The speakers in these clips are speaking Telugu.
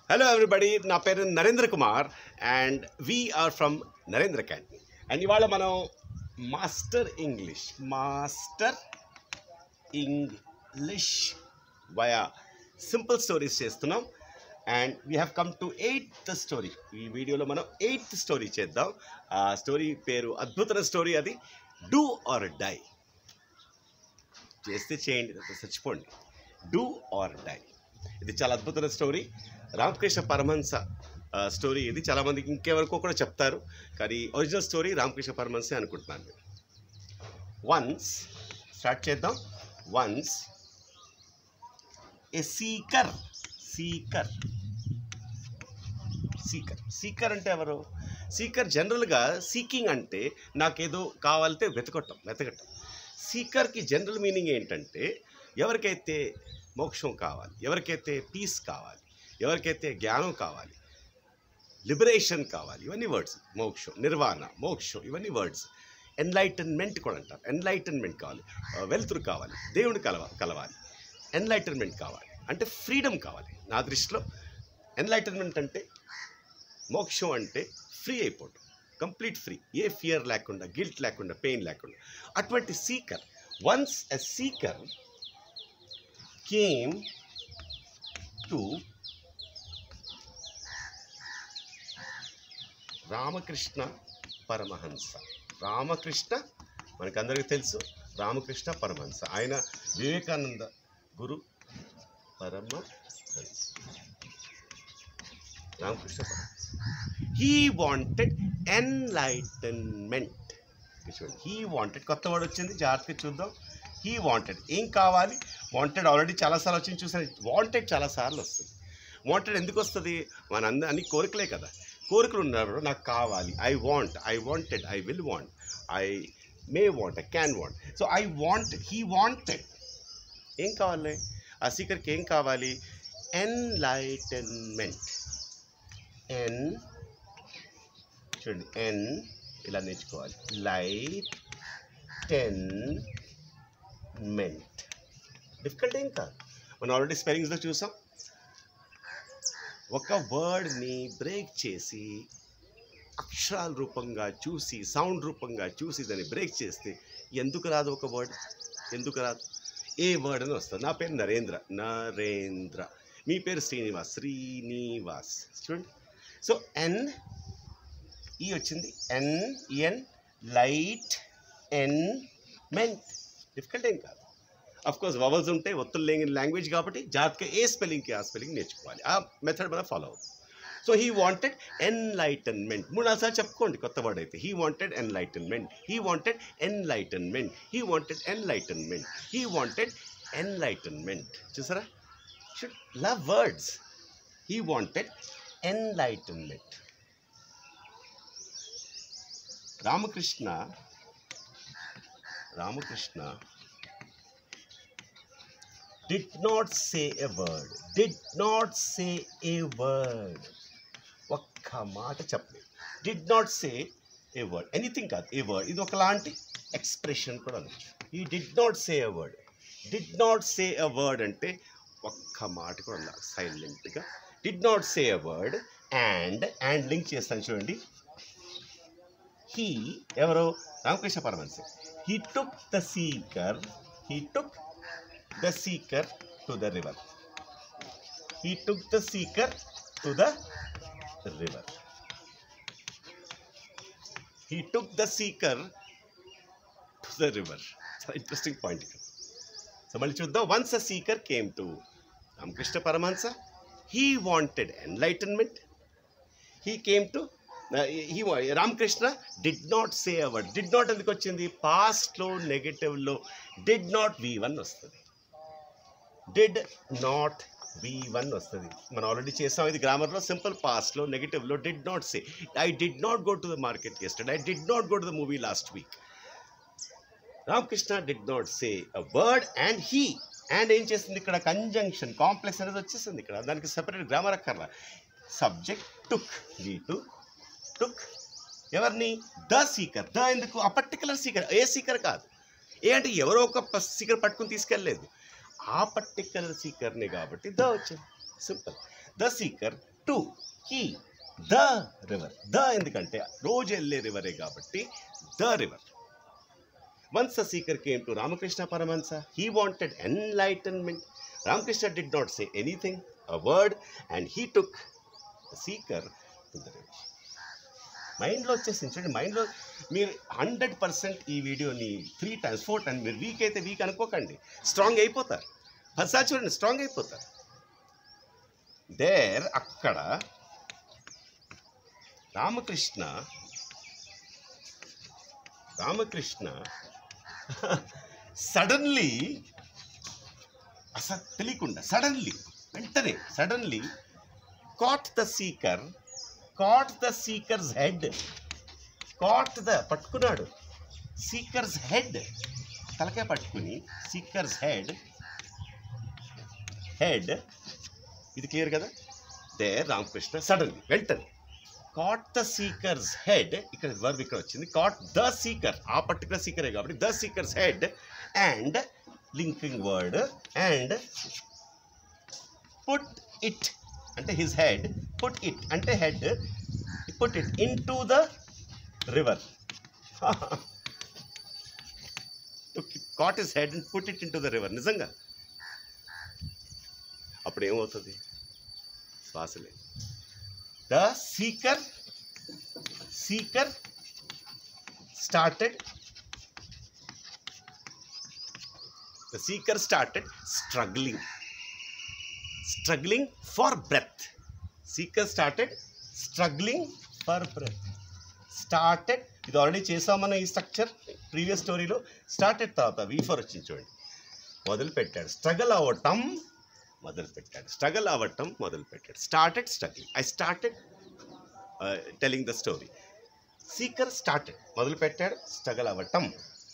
హలో ఎవ్రీబడి నా పేరు Narendra Kumar and we are from Narendra Academy and ఇవాళ మనం master English master English via simple stories చేస్తున్నాం and we have come to eighth story ఈ వీడియోలో మనం ఎయిత్ స్టోరీ చేద్దాం ఆ స్టోరీ పేరు అద్భుతమైన స్టోరీ అది డూ ఆర్ డై చేస్తే చేయండి లేకపోతే చచ్చిపోండి డూ ఆర్ డై ఇది చాలా అద్భుతమైన స్టోరీ రామకృష్ణ పరమహంస ఆ, స్టోరీ ఇది చాలామందికి ఇంకెవరికో కూడా చెప్తారు కానీ ఒరిజినల్ స్టోరీ రామకృష్ణ పరమహంసే అనుకుంటున్నాను నేను వన్స్ స్టార్ట్ చేద్దాం once a seeker seeker seeker seeker అంటే ఎవరు సీకర్ జనరల్గా సీకింగ్ అంటే నాకేదో కావాలితే వెతకటం వెతకటం సీకర్కి జనరల్ మీనింగ్ ఏంటంటే ఎవరికైతే మోక్షం కావాలి ఎవరికైతే పీస్ కావాలి ఎవరికైతే జ్ఞానం కావాలి లిబరేషన్ కావాలి ఇవన్నీ వర్డ్స్ మోక్షం నిర్వాణ మోక్షం ఇవన్నీ వర్డ్స్ ఎన్లైటన్మెంట్ కూడా అంటారు ఎన్లైటన్మెంట్ కావాలి వెలుతురు కావాలి దేవుని కలవ కలవాలి ఎన్లైటన్మెంట్ కావాలి అంటే ఫ్రీడమ్ కావాలి నా దృష్టిలో ఎన్లైటన్మెంట్ అంటే మోక్షం అంటే ఫ్రీ అయిపోవటం కంప్లీట్ ఫ్రీ ఏ ఫియర్ లేకుండా గిల్ట్ లేకుండా పెయిన్ లేకుండా అటువంటి seeker once a seeker came to Ramakrishna Paramahamsa Ramakrishna మనకందరికీ తెలుసు రామకృష్ణ పరమహంస ఆయన Vivekananda guru Paramahamsa Ramakrishna Paramahamsa he wanted enlightenment చూడండి హీ వాంటెడ్ కొత్త వర్డ్ వచ్చింది జాగ్రత్తగా చూద్దాం హీ వాంటెడ్ ఏం కావాలి వాంటెడ్ ఆల్రెడీ చాలాసార్లు వచ్చింది చూసాను వాంటెడ్ చాలాసార్లు వస్తుంది వాంటెడ్ ఎందుకు వస్తుంది మన అందరి అన్ని కోరికలే కదా కోరికలు ఉన్నప్పుడు నాకు కావాలి I want I wanted I will want I may want I can want so I want he wanted ఏం కావాలి ఆ సీకర్కి ఏం కావాలి ఎన్లైటన్మెంట్ ఎన్ చూడండి ఎన్ ఇలా నేర్చుకోవాలి లైట్ టెన్ మెంట్ డిఫికల్ట్ ఏం కాదు మనం ఆల్రెడీ స్పెల్లింగ్స్లో చూసాం ఒక వర్డ్ని బ్రేక్ చేసి అక్షరాల రూపంగా చూసి సౌండ్ రూపంగా చూసి దాన్ని బ్రేక్ చేస్తే ఎందుకు రాదు ఒక వర్డ్ ఎందుకు రాదు ఏ వర్డ్ అని వస్తుంది నా పేరు నరేంద్ర నరేంద్ర మీ పేరు శ్రీనివాస్ శ్రీనివాస్ చూడండి సో ఎన్ ఈ వచ్చింది ఎన్ enlightenment difficult ఏం కాదు అఫ్ కోర్స్ వవల్స్ ఉంటాయి ఒత్తులు లేని లాంగ్వేజ్ కాబట్టి జాగ్రత్తగా ఏ స్పెల్లింగ్కి ఆ స్పెల్లింగ్ నేర్చుకోవాలి ఆ మెథడ్ మనం ఫాలో అవుతుంది సో హీ వాంటెడ్ ఎన్లైటన్మెంట్ మూడు నాలుగు సార్లు చెప్పుకోండి కొత్త వర్డ్ అయితే he wanted enlightenment he wanted enlightenment he wanted enlightenment he wanted enlightenment చూసారా should love words he wanted enlightenment Ramakrishna Ramakrishna did not say a word did not say a word ఒక్క మాట చెప్పలేదు did not say a word anything కాదు ఏ వర్డ్ ఇది ఒకలాంటి ఎక్స్ప్రెషన్ కూడా అనొచ్చు ఈ did not say a word did not say a word అంటే ఒక్క మాట కూడా ఉండాలి సైలెంట్గా did not say a word and and link చేస్తాను చూడండి హీ ఎవరు Ramakrishna Paramahamsa he took the seeker he took the seeker to the river. He took the seeker to the river. He took the seeker to the river. చాలా ఇంట్రెస్టింగ్ పాయింట్ ఇక్కడ సో మళ్ళీ చూద్దాం once a seeker came to Ramakrishna Paramahamsa he wanted enlightenment he came to he Ramakrishna did not say a word did not ఎందుకు వచ్చింది పాస్ట్లో నెగటివ్లో డిడ్ నాట్ వి వన్ వస్తుంది డిడ్ నాట్ వి వన్ వస్తుంది మనం ఆల్రెడీ చేసాం ఇది గ్రామర్లో సింపుల్ పాస్ట్లో నెగిటివ్లో did not say I did not go to the market yesterday I did not go to the movie last week Ramakrishna did not say a word and he and ఏం చేస్తుంది ఇక్కడ కంజంక్షన్ కాంప్లెక్స్ అనేది వచ్చేసింది ఇక్కడ దానికి సెపరేట్ గ్రామర్ అక్కర్లా subject took V two took ఎవరిని ద సీకర్ ద ఎందుకు ఆ పర్టికులర్ సీకర్ ఏ సీకర్ కాదు ఏ అంటే ఎవరో ఒక సీకర్ పట్టుకుని తీసుకెళ్ళలేదు ఆ పర్టికులర్ సీకర్ని కాబట్టి ద వచ్చింది simple the seeker to he the river the ఎందుకంటే రోజు వెళ్ళే రివరే కాబట్టి the river once the seeker came to Ramakrishna Paramahamsa he wanted enlightenment Ramakrishna did not say anything a word and he took the seeker to the river మైండ్లో వచ్చేసింది చూడండి మైండ్లో మీరు హండ్రెడ్ పర్సెంట్ ఈ వీడియోని త్రీ టైమ్స్ ఫోర్ టైమ్స్ మీరు వీక్ అయితే వీక్ అనుకోకండి స్ట్రాంగ్ అయిపోతారు పదిసారి చూడండి స్ట్రాంగ్ అయిపోతారు దేర్ అక్కడ రామకృష్ణ రామకృష్ణ సడన్లీ అసలు తెలియకుండా సడన్లీ వెంటనే suddenly caught the seeker caught the seekers head caught the పట్టుకున్నాడు సీకర్స్ హెడ్ తలకాయ పట్టుకుని సీకర్స్ హెడ్ హెడ్ ఇది క్లియర్ కదా దే రామకృష్ణ సడన్లీ వెంటనే కాట్ ద సీకర్స్ హెడ్ ఇక్కడ వర్బ్ ఇక్కడ వచ్చింది కాట్ ద సీకర్ ఆ పర్టికులర్ సీకరే కాబట్టి the seekers head and linking word and put it అంటే హిజ్ హెడ్ పుట్ ఇట్ అంటే head put it into the river caught his head and put it into the river నిజంగా అప్పుడు ఏమవుతుంది శ్వాస లేదు the seeker seeker started the seeker started struggling struggling for breath seeker started struggling for breath started ఇది ఆల్రెడీ చేసాం మనం ఈ స్ట్రక్చర్ ప్రీవియస్ స్టోరీలో స్టార్టెడ్ తర్వాత వి ఫర్ వచ్చింది చూడండి మొదలు పెట్టాడు స్ట్రగల్ అవ్వటం మొదలు పెట్టాడు స్ట్రగల్ అవ్వటం మొదలు పెట్టాడు started struggling I started telling the story seeker started మొదలు పెట్టాడు స్ట్రగల్ అవ్వటం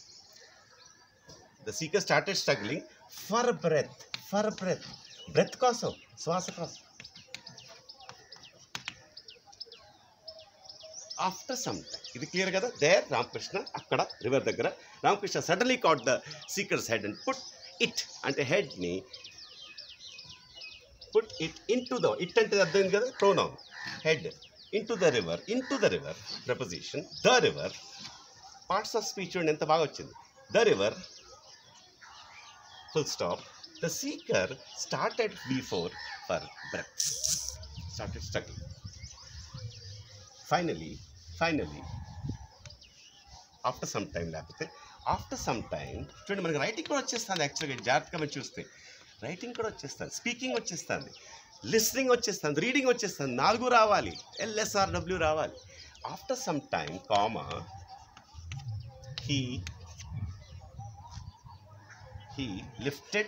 the seeker started struggling for breath for breath breath కోసం శ్వాస కోసం ఆఫ్టర్ సమ్ టైం ఇది క్లియర్ కదా దేర్ రామకృష్ణ అక్కడ రివర్ దగ్గర Ramakrishna suddenly caught the seekers head and put it అంటే హెడ్ని put it into the it అంటే అర్థమైంది కదా pronoun head into the river into the river preposition the river parts of speech చూడండి ఎంత బాగా వచ్చింది the river full stop. The seeker started before for breath. Started struggling. Finally, finally, after some time లేకపోతే ఆఫ్టర్ సమ్ టైం చూడండి మనకి రైటింగ్ కూడా వచ్చేస్తుంది యాక్చువల్గా జాగ్రత్తగా మనం చూస్తే రైటింగ్ కూడా వచ్చేస్తుంది స్పీకింగ్ వచ్చేస్తుంది లిస్నింగ్ వచ్చేస్తుంది రీడింగ్ వచ్చేస్తుంది నాలుగు రావాలి ఎల్ఎస్ఆర్ డబ్ల్యూ రావాలి after some time comma he he lifted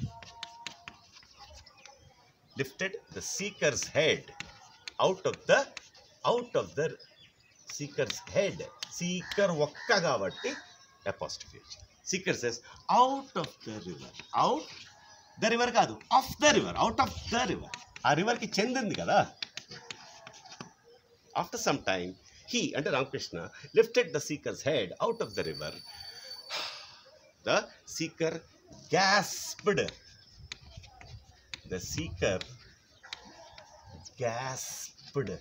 lifted the seeker's head out of the out of the seeker's head seeker ఒక్క కాబట్టి apostrophe seeker says out of the river out the river కాదు of the river out of the river ఆ రివర్కి చెందింది కదా ఆఫ్టర్ సమ్ టైమ్ హీ అంటే Ramakrishna lifted the seekers head out of the river the seeker gasped. The seeker gasped.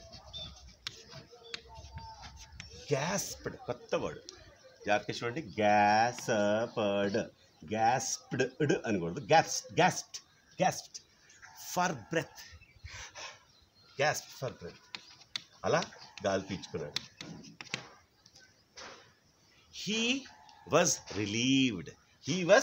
Gasped. కొత్త వర్డ్ జాగ్రత్త చూడండి గ్యాసపడ్ గ్యాస్ప్డ్ అనకూడదు gas gasped gasped for breath gasp for breath అలా గాలి పీల్చుకున్నాడు he was relieved he was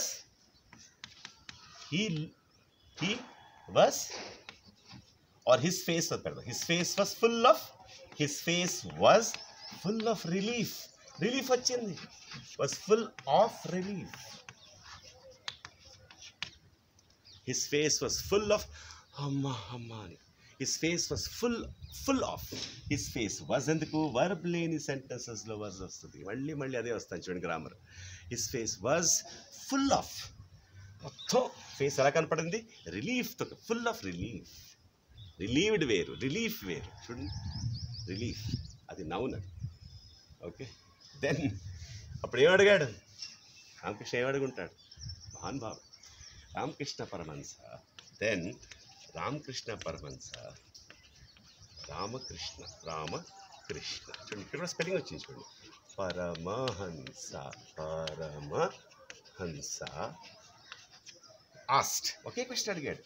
he he was or his face was better his face was full of his face was full of relief relief వచ్చింది was full of relief his face was full of అమ్మా అమ్మా అని his face was full full of his face was ఎందుకు వర్బ్ లేని సెంటెన్సెస్లో వర్జ్ వస్తుంది మళ్ళీ మళ్ళీ అదే వస్తాను చూడండి grammar his face was full of మొత్తం ఫేస్ ఎలా కనపడింది రిలీఫ్తో ఫుల్ ఆఫ్ రిలీఫ్ రిలీవ్డ్ వేరు రిలీఫ్ వేరు చూడండి రిలీఫ్ అది నౌన్ అది ఓకే దెన్ అప్పుడు ఏమడిగాడు రామకృష్ణ ఏమడుగుంటాడు మహానుభావుడు రామకృష్ణ పరమహంస దెన్ రామకృష్ణ పరమహంస రామకృష్ణ రామకృష్ణ చూడండి ఇక్కడ కూడా స్పెల్లింగ్ వచ్చింది చూడండి పరమహంస పరమహంస ఆస్ట్ ఒకే క్వశ్చన్ అడిగాడు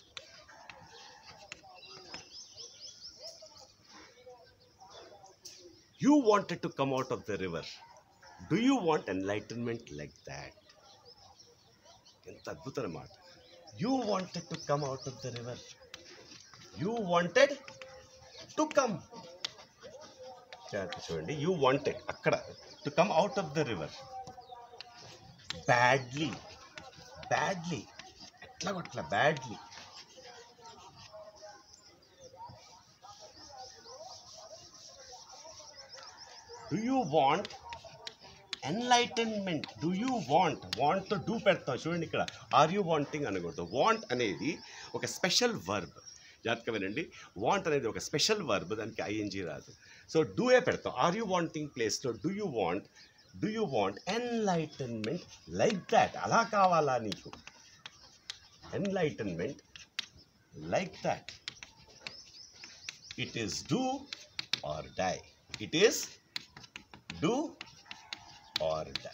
you wanted to come out of the river do you want enlightenment like that ఎంత అద్భుతమైన మాట you wanted to come out of the river you wanted to come చూడండి యూ వాంటెడ్ అక్కడ to come out of the river badly badly ఎట్లా కొట్లా badly do you want enlightenment do you want want do పెడతాం చూడండి ఇక్కడ ఆర్ యూ వాంటింగ్ అనకూడదు వాంట్ అనేది ఒక స్పెషల్ వర్బ్ జాగ్రత్తగా వినండి వాంట్ అనేది ఒక స్పెషల్ వర్బ్ దానికి ఐఎన్జీ రాదు సో డూ ఏ పెడతాం ఆర్ యూ వాంటింగ్ ప్లేస్లో do you want do you want enlightenment like that అలా కావాలా నీకు enlightenment like that it is do or die it is do or die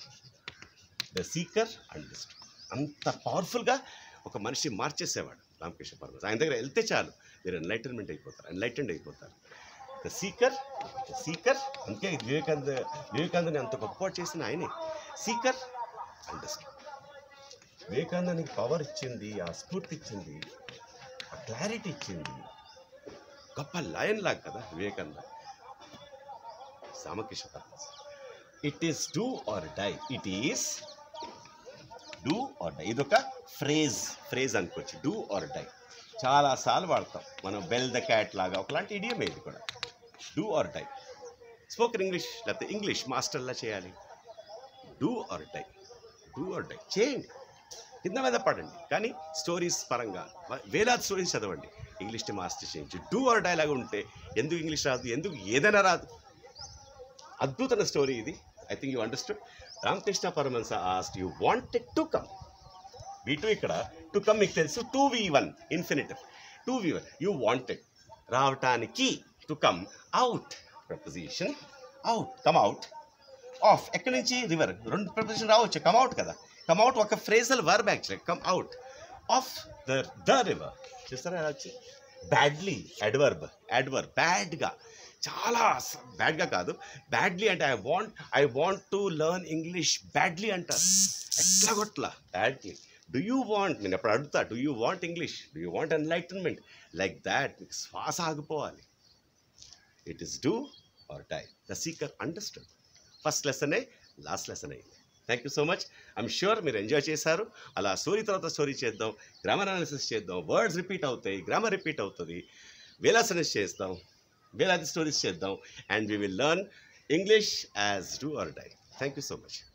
the seeker understood అంత పవర్ఫుల్గా ఒక మనిషి మార్చేసేవాడు రామకృష్ణ పరమహంస ఆయన దగ్గర వెళ్తే చాలు మీరు ఎన్లైటన్మెంట్ అయిపోతారు ఎన్లైటెండ్ అయిపోతారు ద సీకర్ ద సీకర్ అందుకే వివేకానంద వివేకానందని అంత గొప్ప చేసిన ఆయనే సీకర్ అండర్స్టూడ్ వివేకానందానికి పవర్ ఇచ్చింది ఆ స్ఫూర్తి ఇచ్చింది ఆ క్లారిటీ ఇచ్చింది గొప్ప లయన్ లాగా కదా Vivekananda Ramakrishna Paramahansa it is do or die it is do or die ఇదొక ఫ్రేజ్ ఫ్రేజ్ అనుకోవచ్చు డూ ఆర్ డై చాలాసార్లు వాడతాం మనం బెల్ ద క్యాట్ లాగా ఒకలాంటి ఇడియం ఇది కూడా do or die spoken English లేకపోతే ఇంగ్లీష్ మాస్టర్లా చేయాలి do or die do or die చేయండి కింద మీద పడండి కానీ స్టోరీస్ పరంగా వేలాది స్టోరీస్ చదవండి ఇంగ్లీష్ని మాస్టర్ చేయించి డూ ఆర్ డై లాగా ఉంటే ఎందుకు ఇంగ్లీష్ రాదు ఎందుకు ఏదైనా రాదు అద్భుతమైన స్టోరీ ఇది I think you understood Ramakrishna Paramahansa asked you wanted to come V two ఇక్కడ టు కమ్ మీకు తెలుసు to V one infinitive to V one you wanted రావటానికి to come out preposition out come out of ఎక్కడి నుంచి రివర్ రెండు ప్రపోజిషన్ రావచ్చు కమ్ అవుట్ కదా కమ్ అవుట్ ఒక phrasal verb actually come out of the the river చూస్తారా ఎలా వచ్చి బ్యాడ్లీ అడ్వర్బ్ అడ్వర్బ్ బ్యాడ్గా చాలా బ్యాడ్గా కాదు బ్యాడ్లీ అంటే I want I want to learn English badly అంటారు ఎట్లా కొట్లా బ్యాడ్లీ డూ యూ వాంట్ నేను ఎప్పుడు అడుగుతా do you want English do you want enlightenment like that మీకు శ్వాస ఆగిపోవాలి it is do or die the seeker understood first లెసనే లాస్ట్ లెసన్ అయింది thank you so much I'm sure మీరు ఎంజాయ్ చేశారు అలా స్టోరీ తర్వాత స్టోరీ చేద్దాం గ్రామర్ అనాలిసిస్ చేద్దాం వర్డ్స్ రిపీట్ అవుతాయి గ్రామర్ రిపీట్ అవుతుంది వేలాసనస్ చేస్తాం వేలాది స్టోరీస్ చేద్దాం and we will learn English as do or die thank you so much